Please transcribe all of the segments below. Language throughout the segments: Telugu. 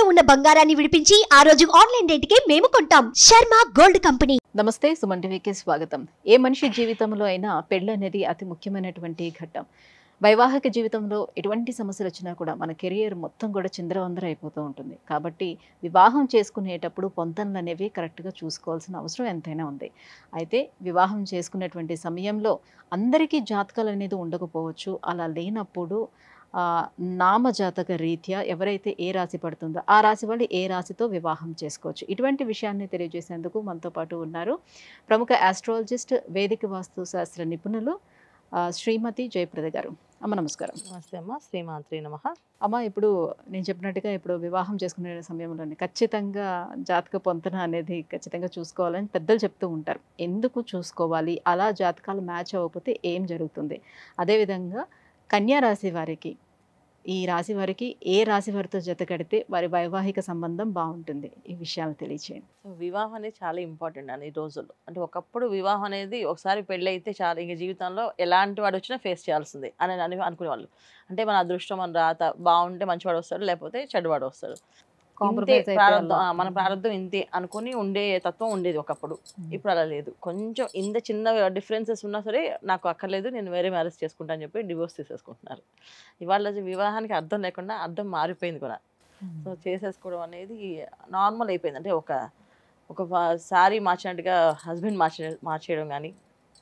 ఉన్న బంగారాన్ని విడిపించి ఆ రోజు ఆన్లైన్ రేటుకే మేము కొంటాం శర్మ గోల్డ్ కంపెనీ నమస్తే సుమన్ టీవీకి స్వాగతం ఏ మనిషి జీవితంలో అయినా పెళ్ళి అనేది అతి ముఖ్యమైనటువంటి ఘట్టం వైవాహిక జీవితంలో ఎటువంటి సమస్యలు వచ్చినా కూడా మన కెరియర్ మొత్తం కూడా చిందరవందర అయిపోతూ ఉంటుంది కాబట్టి వివాహం చేసుకునేటప్పుడు పొంతనలు అనేవి కరెక్ట్గా చూసుకోవాల్సిన అవసరం ఎంతైనా ఉంది అయితే వివాహం చేసుకునేటువంటి సమయంలో అందరికీ జాతకాలు అనేది ఉండకపోవచ్చు అలా లేనప్పుడు ఆ, నామజాతక రీత్యా ఎవరైతే ఏ రాశి పడుతుందో ఆ రాశి వాళ్ళు ఏ రాశితో వివాహం చేసుకోవచ్చు ఇటువంటి విషయాన్ని తెలియజేసేందుకు మనతో పాటు ఉన్నారు ప్రముఖ ఆస్ట్రాలజిస్ట్ వేదిక వాస్తు శాస్త్ర నిపుణులు ఆ, శ్రీమతి జయప్రద గారు అమ్మ నమస్కారం నమస్తే అమ్మ శ్రీమాత్రి నమ అమ్మ ఇప్పుడు నేను చెప్పినట్టుగా ఇప్పుడు వివాహం చేసుకునే సమయంలోనే ఖచ్చితంగా జాతక పొంతన అనేది ఖచ్చితంగా చూసుకోవాలని పెద్దలు చెప్తూ ఉంటారు ఎందుకు చూసుకోవాలి అలా జాతకాలు మ్యాచ్ అవ్వకపోతే ఏం జరుగుతుంది అదేవిధంగా కన్యా రాశి వారికి ఈ రాశి వారికి ఏ రాశి వారితో జత కడితే వారి వైవాహిక సంబంధం బాగుంటుంది ఈ విషయాలు తెలియచేయండి సో వివాహం అనేది చాలా ఇంపార్టెంట్ అండి ఈ రోజుల్లో అంటే ఒకప్పుడు వివాహం అనేది ఒకసారి పెళ్ళి అయితే చాలా ఇంక జీవితంలో ఎలాంటి వాడు వచ్చినా ఫేస్ చేయాల్సిందే అని అని అనుకునేవాళ్ళు అంటే మన అదృష్టం మన రాత బాగుంటే మంచివాడు వస్తాడు లేకపోతే చెడ్డవాడు వస్తాడు ఇంతే కాంప్రమైజ్ ప్రారంభం ఆ, మన ప్రారంభం ఇంతే అనుకుని ఉండే తత్వం ఉండేది ఒకప్పుడు ఇప్పుడు అలా లేదు కొంచెం ఇంత చిన్న డిఫరెన్సెస్ ఉన్నా సరే నాకు అక్కర్లేదు నేను వేరే మ్యారేజ్ చేసుకుంటా అని చెప్పి డివోర్స్ తీసేసుకుంటున్నారు ఇవాళ వివాహానికి అర్థం లేకుండా అర్థం మారిపోయింది కూడా సో చేసేసుకోవడం అనేది నార్మల్ అయిపోయింది అంటే ఒక ఒక శారీ మార్చినట్టుగా హస్బెండ్ మార్చే మార్చేయడం కానీ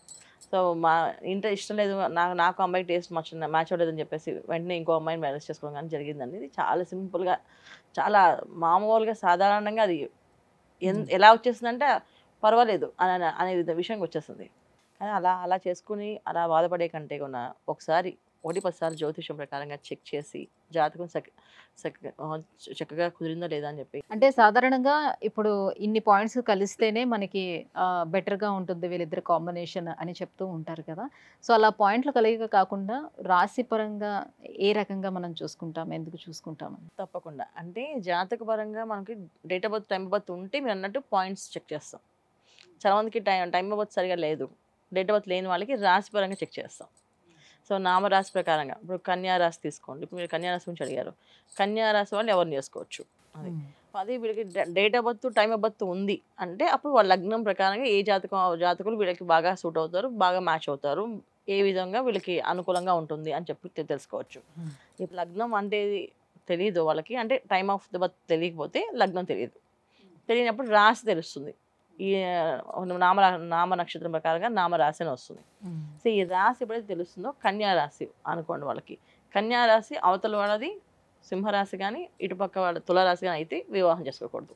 సో మా ఇంటర్ ఇష్టం లేదు నాకు నాకు అమ్మాయి టేస్ట్ మార్చ మ్యాచ్ అవ్వలేదని చెప్పేసి వెంటనే ఇంకో అమ్మాయిని మ్యారేజ్ చేసుకోవడం కానీ జరిగిందండి ఇది చాలా సింపుల్గా చాలా మామూలుగా సాధారణంగా అది ఎన్ ఎలా వచ్చేస్తుందంటే పర్వాలేదు అని అనే విషయంకి వచ్చేస్తుంది కానీ అలా అలా చేసుకుని అలా బాధపడే కంటే కూడా ఒకసారి ఒకటి పదిసార్లు జ్యోతిషం ప్రకారంగా చెక్ చేసి జాతకం చక్క చక్క- ఆ, చక్కగా కుదిరిందా లేదా అని చెప్పి అంటే సాధారణంగా ఇప్పుడు ఇన్ని పాయింట్స్ కలిస్తేనే మనకి బెటర్గా ఉంటుంది వీళ్ళిద్దరు కాంబినేషన్ అని చెప్తూ ఉంటారు కదా సో అలా పాయింట్లు కలిగ కాకుండా రాశి పరంగా ఏ రకంగా మనం చూసుకుంటాం ఎందుకు చూసుకుంటాం తప్పకుండా అంటే జాతక పరంగా మనకి date of birth time of birth ఉంటే మీరు అన్నట్టు పాయింట్స్ చెక్ చేస్తాం చాలా మందికి టైం టైం ఆఫ్ బర్త్ సరిగా లేదు డేట్ ఆఫ్ బర్త్ లేని వాళ్ళకి రాశి పరంగా చెక్ చేస్తాం సో నామరాశి ప్రకారంగా ఇప్పుడు కన్యా రాశి తీసుకోండి ఇప్పుడు మీరు కన్యా రాశి గురించి అడిగారు కన్యా రాశి వాళ్ళు ఎవరిని చేసుకోవచ్చు అది అదే వీళ్ళకి date of birth time of birth ఉంది అంటే అప్పుడు వాళ్ళ లగ్నం ప్రకారంగా ఏ జాతకం జాతకులు వీళ్ళకి బాగా సూట్ అవుతారు బాగా మ్యాచ్ అవుతారు ఏ విధంగా వీళ్ళకి అనుకూలంగా ఉంటుంది అని చెప్పి తె- తెలుసుకోవచ్చు Hmm. ఇప్పుడు లగ్నం అంటే తెలియదు వాళ్ళకి అంటే టైం ఆఫ్ ద బర్త్ తెలియకపోతే లగ్నం తెలియదు తెలియనప్పుడు రాశి తెలుస్తుంది ఈ ఆ, నామ నామ నక్షత్రం ప్రకారంగా నామ రాశి అని వస్తుంది సో ఈ రాశి ఎప్పుడైతే తెలుస్తుందో కన్యా రాశి అనుకోండి వాళ్ళకి కన్యా రాశి అవతల వాళ్ళది సింహరాశి కానీ ఇటుపక్క వాళ్ళ తులారాశి కానీ అయితే వివాహం చేసుకోకూడదు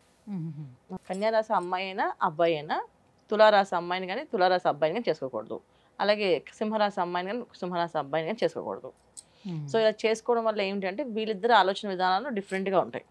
కన్యా రాశి అమ్మాయి అయినా అబ్బాయి అయినా తులారాశి అమ్మాయిని కానీ తులారాశి అబ్బాయిని కానీ చేసుకోకూడదు అలాగే సింహరాశి అమ్మాయిని కానీ సింహరాశి అబ్బాయిని కానీ చేసుకోకూడదు సో ఇలా చేసుకోవడం వల్ల ఏంటంటే వీళ్ళిద్దరు ఆలోచన విధానాలు డిఫరెంట్గా ఉంటాయి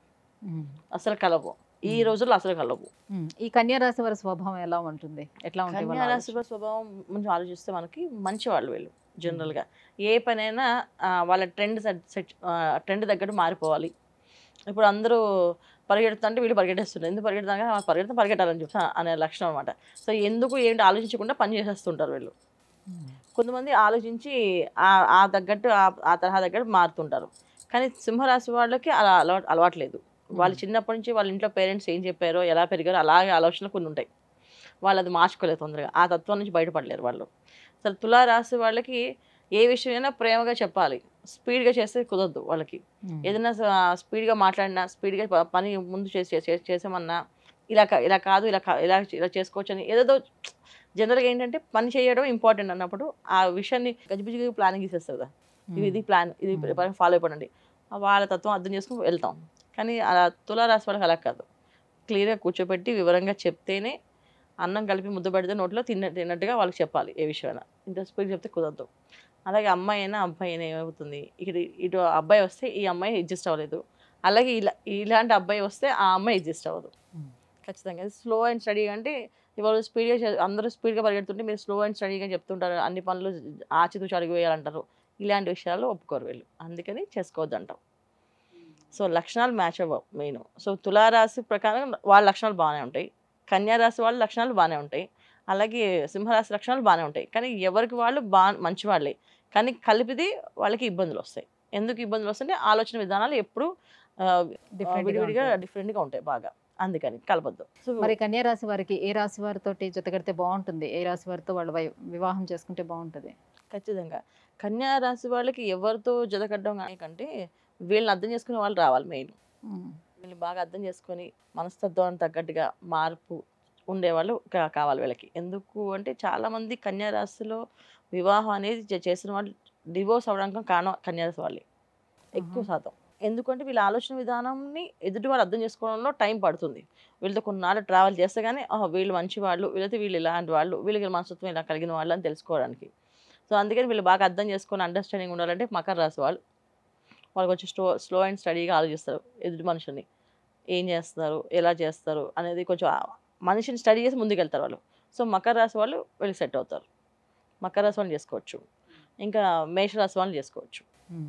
అసలు కలవు ఈ Hmm. రోజుల్లో అసలు కలవు ఈ కన్యా రాశి వారి స్వభావం ఎలా ఉంటుంది ఎట్లా ఉంటుంది వాళ్ళ కన్యా రాశి ఆలోచన? వారి స్వభావం కొంచెం ఆలోచిస్తే మనకి మంచి వాళ్ళు వీళ్ళు జనరల్గా ఏ పనైనా ఆ, వాళ్ళ ట్రెండ్ సెట్ ట్రెండ్ తగ్గట్టు మారిపోవాలి ఇప్పుడు అందరూ పరిగెడుతుంటే వీళ్ళు పరిగెట్టేస్తున్నారు ఎందుకు పరిగెడతాను పరిగెడతా పరిగెట్టాలని చెప్పి అనే లక్షణం అనమాట సో ఎందుకు ఏంటి ఆలోచించకుండా పని చేసేస్తుంటారు వీళ్ళు ఉమ్. కొంతమంది ఆలోచించి ఆ ఆ తగ్గట్టు ఆ- ఆ తరహా తగ్గట్టు మారుతుంటారు కానీ సింహరాశి వాళ్ళకి అలా అలవాటు అలవాట్లేదు వాళ్ళు చిన్నప్పటి నుంచి వాళ్ళ ఇంట్లో పేరెంట్స్ ఏం చెప్పారో ఎలా పెరిగారో అలాగే ఆలోచనలు కొన్ని ఉంటాయి వాళ్ళు అది మార్చుకోలేదు తొందరగా ఆ తత్వం నుంచి బయటపడలేరు వాళ్ళు అసలు తులారాశి వాళ్ళకి ఏ విషయమైనా ప్రేమగా చెప్పాలి స్పీడ్గా చేస్తే కుదరదు వాళ్ళకి ఉమ్. ఏదైనా స్పీడ్గా మాట్లాడినా స్పీడ్గా ప- పని ముందు చేసి చేసి- చేసామన్నా ఇలా కా- ఇలా కాదు ఇలా కా- ఇలా ఇలా చేసుకోవచ్చు అని ఏదేదో జనరల్గా ఏంటంటే పని చేయడం ఇంపార్టెంట్ అన్నప్పుడు ఆ విషయాన్ని గజిబిజిగా ప్లానింగ్ చేస్తారు కదా ఇది ఇది ప్లాన్ ఇది Hmm. ఫాలో అయిపోండి వాళ్ళ తత్వం అర్థం చేసుకుని వెళ్తాం కానీ అలా తులారాశి వాళ్ళకి అలా కాదు క్లియర్గా కూర్చోబెట్టి వివరంగా చెప్తేనే అన్నం కలిపి ముద్ద పెడితే నోట్లో తిన్న తిన్నట్టుగా వాళ్ళకి చెప్పాలి ఏ విషయమైనా ఇంత స్పీడ్ చెప్తే కుదరదు అలాగే అమ్మాయి అయినా అబ్బాయి అయినా ఏమవుతుంది ఇక్కడ ఇటు అబ్బాయి వస్తే ఈ అమ్మాయి అడ్జస్ట్ అవ్వలేదు అలాగే ఇలా ఇలాంటి అబ్బాయి వస్తే ఆ అమ్మాయి అడ్జస్ట్ అవ్వదు Hmm. ఖచ్చితంగా స్లో అండ్ స్టడీ అంటే ఇవాళ స్పీడ్గా అందరూ స్పీడ్గా పరిగెడుతుంటే మీరు స్లో అండ్ స్టడీగా చెప్తుంటారు అన్ని పనులు ఆచితూచి అడుగు వేయాలంటారు ఇలాంటి విషయాలు ఒప్పుకోరు వీళ్ళు అందుకని చేసుకోవద్దు అంటాం సో లక్షణాలు మ్యాచ్ అవ్వవు మెయిన్ సో తులారాశి ప్రకారం వాళ్ళ లక్షణాలు బాగానే ఉంటాయి కన్యా రాశి వాళ్ళ లక్షణాలు బాగానే ఉంటాయి అలాగే సింహరాశి లక్షణాలు బాగానే ఉంటాయి కానీ ఎవరికి వాళ్ళు బా మంచి వాళ్ళే కానీ కలిపిది వాళ్ళకి ఇబ్బందులు వస్తాయి ఎందుకు ఇబ్బందులు వస్తుంటే ఆలోచన విధానాలు ఎప్పుడు ఆ, Different గా విడివిడిగా ఉంటుంది. డిఫరెంట్గా ఉంటాయి బాగా అందుకని కలపద్దు సో మరి కన్యా రాశి వారికి ఏ రాశి వారితో జతగడితే బాగుంటుంది ఏ రాశి వారితో వాళ్ళు వై- వివాహం చేసుకుంటే బాగుంటుంది ఖచ్చితంగా కన్యా రాశి వాళ్ళకి ఎవరితో జతకట్టడం కానీ కంటే వీళ్ళని అర్థం చేసుకునే వాళ్ళు రావాలి మెయిన్ వీళ్ళని బాగా అర్థం చేసుకొని మనస్తత్వానికి తగ్గట్టుగా మార్పు ఉండేవాళ్ళు కా- కావాలి వీళ్ళకి ఎందుకు అంటే చాలా మంది కన్యా రాశిలో వివాహం అనేది చే- చేసిన వాళ్ళు డివోర్స్ అవ్వడానికి కారణం కన్యా రాశి వాళ్ళే ఎక్కువ ఆహా. శాతం ఎందుకంటే వీళ్ళ ఆలోచన విధానాన్ని ఎదుటి వాళ్ళు అర్థం చేసుకోవడంలో టైం పడుతుంది వీళ్ళతో కొన్నాళ్ళు ట్రావెల్ చేస్తే కానీ "ఆహా, వీళ్ళు మంచి వాళ్ళు వీళ్ళైతే వీళ్ళు ఇలాంటి వాళ్ళు వీళ్ళకి మనస్తత్వం ఇలా కలిగిన వాళ్ళు అని తెలుసుకోవడానికి సో అందుకని వీళ్ళు బాగా అర్థం చేసుకొని అండర్స్టాండింగ్ ఉండాలంటే మకర రాశి వాళ్ళు వాళ్ళు కొంచెం స్లో స్లో అండ్ స్టడీగా ఆలోచిస్తారు ఎదుటి మనుషుల్ని ఏం చేస్తారు ఎలా చేస్తారు అనేది కొంచెం ఆ మనిషిని స్టడీ చేసి ముందుకెళ్తారు వాళ్ళు సో మకర రాశి వాళ్ళు వీళ్ళకి సెట్ అవుతారు మకర రాశి వాళ్ళు చేసుకోవచ్చు ఇంకా మేష రాశి వాళ్ళు చేసుకోవచ్చు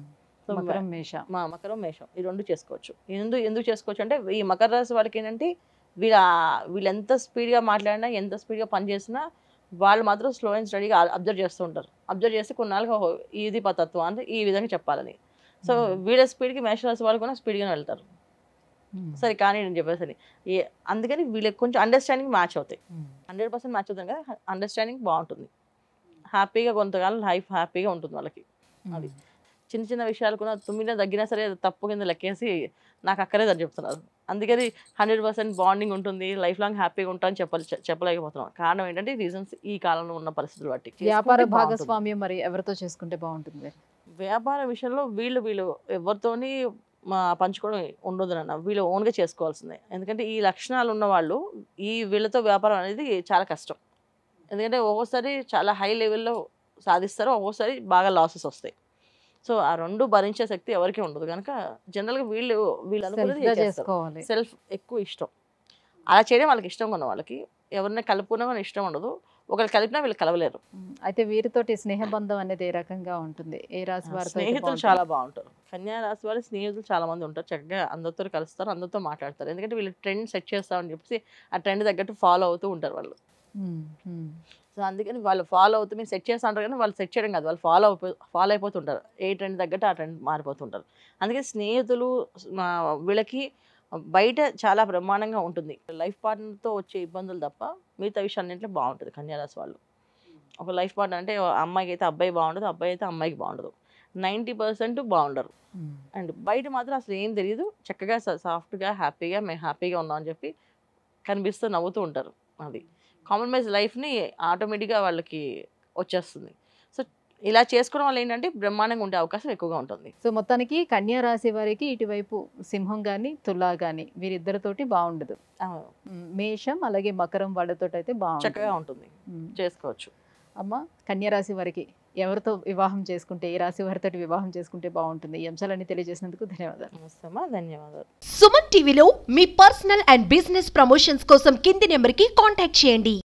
సో మకరం మేష మా మకరం మేషం ఈ రెండు చేసుకోవచ్చు ఎందుకు ఎందుకు చేసుకోవచ్చు అంటే ఈ మకర రాశి వాళ్ళకి ఏంటంటే వీళ్ళ వీళ్ళు ఎంత స్పీడ్గా మాట్లాడినా ఎంత స్పీడ్గా పనిచేసినా వాళ్ళు మాత్రం స్లో అండ్ స్టడీగా అబ్జర్వ్ చేస్తూ ఉంటారు అబ్జర్వ్ చేసి కొన్నాళ్ళకి "ఓహో, ఇది పతత్వం అంటే ఈ విధంగా చెప్పాలని సో వీళ్ళ స్పీడ్కి మేషరాశి వాళ్ళు కూడా స్పీడ్గానే వెళ్తారు మ్మ్. సరే కానీ నేను చెప్పేసరి ఏ అందుకని వీళ్ళకి కొంచెం అండర్స్టాండింగ్ మ్యాచ్ అవుతాయి మ్మ్. హండ్రెడ్ పర్సెంట్ మ్యాచ్ అవుతుంది కదా అండర్స్టాండింగ్ బాగుంటుంది హ్యాపీగా కొంతకాలం లైఫ్ హ్యాపీగా ఉంటుంది వాళ్ళకి అది. చిన్న చిన్న విషయాలు కూడా తుమ్మిన తగ్గినా సరే అది తప్పు కింద లెక్కేసి నాకు అక్కడే అని చెప్తున్నారు అందుకని హండ్రెడ్ పర్సెంట్ బాండింగ్ ఉంటుంది లైఫ్ లాంగ్ హ్యాపీగా ఉంటామని చెప్పాలి చె- చెప్పలేకపోతున్నాం కారణం ఏంటంటే రీజన్స్ ఈ కాలంలో ఉన్న పరిస్థితులు బట్టి వ్యాపార చేసుకుంటే బాగుంటుంది. భాగస్వామ్యం మరి ఎవరితో చేసుకుంటే బాగుంటుంది వ్యాపార విషయంలో వీళ్ళు వీళ్ళు ఎవరితోని మా పంచుకోవడం ఉండదు నాన్న వీళ్ళు ఓన్గా చేసుకోవాల్సిందే ఎందుకంటే ఈ లక్షణాలు ఉన్న వాళ్ళు ఈ వీళ్ళతో వ్యాపారం అనేది చాలా కష్టం ఎందుకంటే ఒక్కోసారి చాలా హై లెవెల్లో సాధిస్తారు ఒక్కోసారి బాగా లాసెస్ వస్తాయి సో ఆ రెండు భరించే శక్తి ఎవరికి ఉండదు కనుక జనరల్గా వీళ్ళు వీళ్ళు సెల్ఫ్ గా అనుకున్నది చేస్తారు చేసుకోవాలి సెల్ఫ్ ఎక్కువ ఇష్టం అలా చేయడం వాళ్ళకి ఇష్టం ఉన్న వాళ్ళకి ఎవరిని కలుపుకున్నా కానీ ఇష్టం ఉండదు ఒకరు కలిపినా వీళ్ళు కలవలేరు మ్మ్. అయితే వీరితోటి స్నేహ బంధం అనేది ఏ రకంగా ఉంటుంది ఏ రాశి వారితో అయితే స్నేహితులు బాగుంటుంది? చాలా బాగుంటారు కన్యా రాశి వాళ్ళ స్నేహితులు చాలా మంది ఉంటారు చక్కగా అందరితో కలుస్తారు అందరితో మాట్లాడతారు ఎందుకంటే వీళ్ళు ట్రెండ్ సెట్ చేస్తామని చెప్పేసి ఆ ట్రెండ్ తగ్గట్టు ఫాలో అవుతూ ఉంటారు వాళ్ళు మ్మ్. మ్మ్. సో అందుకని వాళ్ళు ఫాలో అవుతూ మీరు సెట్ చేస్తా అంటారు కానీ వాళ్ళు సెట్ చేయడం కాదు వాళ్ళు ఫాలో అయిపో ఫాలో అయిపోతుంటారు ఏ ట్రెండ్ తగ్గట్టు ఆ ట్రెండ్ మారిపోతుంటారు అందుకే స్నేహితులు మా వీళ్ళకి బయట చాలా బ్రహ్మాండంగా ఉంటుంది లైఫ్ పార్ట్నర్తో వచ్చే ఇబ్బందులు తప్ప మిగతా విషయాలన్నింటిలో బాగుంటుంది కన్యారాశి వాళ్ళు ఒక లైఫ్ పార్ట్నర్ అంటే అమ్మాయికి అయితే అబ్బాయి బాగుండదు అబ్బాయి అయితే అమ్మాయికి బాగుండదు నైంటీ పర్సెంట్ బాగుండరు మ్మ్. అండ్ బయట మాత్రం అసలు ఏం తెలియదు చక్కగా సాఫ్ట్గా హ్యాపీగా మేము హ్యాపీగా ఉన్నాం అని చెప్పి కనిపిస్తూ నవ్వుతూ ఉంటారు అది కాంప్రమైజ్ లైఫ్ని ఆటోమేటిక్గా వాళ్ళకి వచ్చేస్తుంది సో ఇలా చేసుకోవడం వల్ల ఏంటంటే బ్రహ్మాండంగా ఉండే అవకాశం ఎక్కువగా ఉంటుంది సో మొత్తానికి కన్యా రాశి వారికి ఇటువైపు సింహం గాని తులా గాని వీరిద్దరితోటి బాగుండదు ఆ, మ్మ్. మేషం అలాగే మకరం వాళ్ళతో అయితే బాగుంటుంది చక్కగా ఉంటుంది మ్మ్. చేసుకోవచ్చు అమ్మ కన్యా రాశి వారికి ఎవరితో వివాహం చేసుకుంటే ఏ రాశి వారితో వివాహం చేసుకుంటే బాగుంటుంది ఈ అంశాలన్నీ తెలియజేసినందుకు ధన్యవాదాలు నమస్తేమా ధన్యవాదాలు సుమన్ టీవీలో మీ పర్సనల్ అండ్ బిజినెస్ ప్రమోషన్స్ కోసం కింది నెంబర్కి కాంటాక్ట్ చేయండి